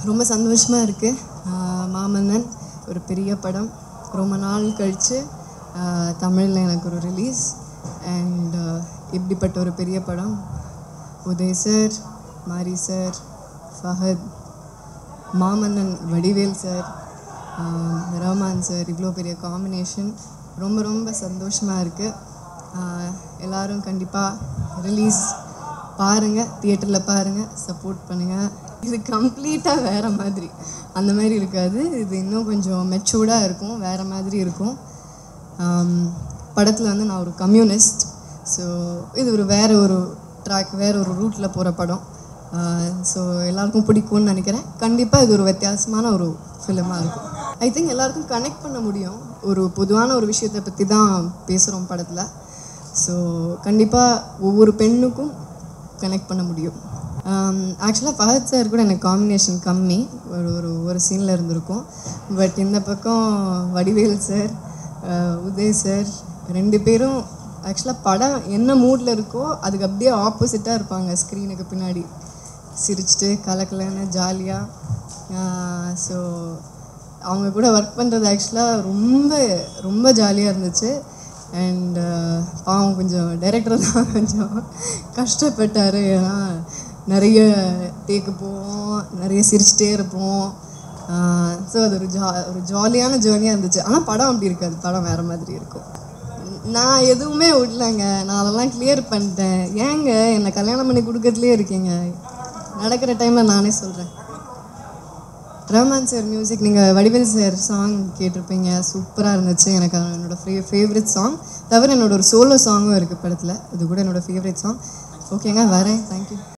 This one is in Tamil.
ரொம்ப சந்தோஷமாக இருக்குது மாமன்னன் ஒரு பெரிய படம் ரொம்ப நாள் கழித்து தமிழில் எனக்கு ஒரு ரிலீஸ் அண்ட் இப்படிப்பட்ட ஒரு பெரிய படம் Udhay sir Mari sir Fahadh Maamannan Vadivel sir Rahman sir இவ்வளோ பெரிய காம்பினேஷன் ரொம்ப ரொம்ப சந்தோஷமாக இருக்குது எல்லாரும் கண்டிப்பாக ரிலீஸ் பாருங்கள் தியேட்டரில் பாருங்கள் சப்போர்ட் பண்ணுங்கள் இது கம்ப்ளீட்டாக வேறு மாதிரி அந்த மாதிரி இருக்காது இது இன்னும் கொஞ்சம் மெச்சூர்டாக இருக்கும் வேறு மாதிரி இருக்கும் படத்தில் வந்து நான் ஒரு கம்யூனிஸ்ட் ஸோ இது ஒரு வேறு ஒரு ட்ராக் வேறு ஒரு ரூட்டில் போகிற படம் ஸோ எல்லாருக்கும் பிடிக்கும்னு நினைக்கிறேன் கண்டிப்பாக இது ஒரு வித்தியாசமான ஒரு ஃபிலிமாக இருக்கும் ஐ திங்க் எல்லாருக்கும் கனெக்ட் பண்ண முடியும் ஒரு பொதுவான ஒரு விஷயத்தை பற்றி தான் பேசுகிறோம் படத்தில் ஸோ கண்டிப்பாக ஒவ்வொரு பெண்ணுக்கும் கனெக்ட் பண்ண முடியும் ஆக்சுவலாக ஃபஹத் சார் கூட எனக்கு காம்பினேஷன் கம்மி ஒரு ஒரு ஒரு சீனில் இருந்திருக்கும் பட் இந்த பக்கம் வடிவேல் சார் உதய் சார் ரெண்டு பேரும் ஆக்சுவலாக படம் என்ன மூடில் இருக்கோ அதுக்கு அப்படியே ஆப்போசிட்டாக இருப்பாங்க ஸ்க்ரீனுக்கு பின்னாடி சிரிச்சிட்டு கலக்கலன்னு ஜாலியாக ஸோ அவங்க கூட ஒர்க் பண்ணுறது ஆக்சுவலாக ரொம்ப ரொம்ப ஜாலியாக இருந்துச்சு அண்ட் பாவம் கொஞ்சம் டைரக்டர் தான் கொஞ்சம் கஷ்டப்பட்டார் ஏன்னா நிறைய டேக்கு போவோம் நிறைய சிரிச்சிட்டே இருப்போம் ஸோ அது ஒரு ஜா ஒரு ஜாலியான ஜேர்னியாக இருந்துச்சு ஆனால் படம் அப்படி இருக்காது படம் வேறு மாதிரி இருக்கும் நான் எதுவுமே விடலைங்க நான் அதெல்லாம் கிளியர் பண்ணிட்டேன் ஏங்க என்னை கல்யாணம் பண்ணி கொடுக்கறதுலே இருக்கீங்க நடக்கிற டைமில் நானே சொல்கிறேன் ரஹ்மான் சார் மியூசிக் நீங்கள் வடிவேல் சார் சாங் கேட்டிருப்பீங்க சூப்பராக இருந்துச்சு எனக்கு அது என்னோட ஃபே ஃபேவரட் சாங் தவிர என்னோட ஒரு சோலோ சாங்கும் இருக்குது படத்தில் அது கூட என்னோட ஃபேவரட் சாங் ஓகேங்க வரேன் தேங்க்யூ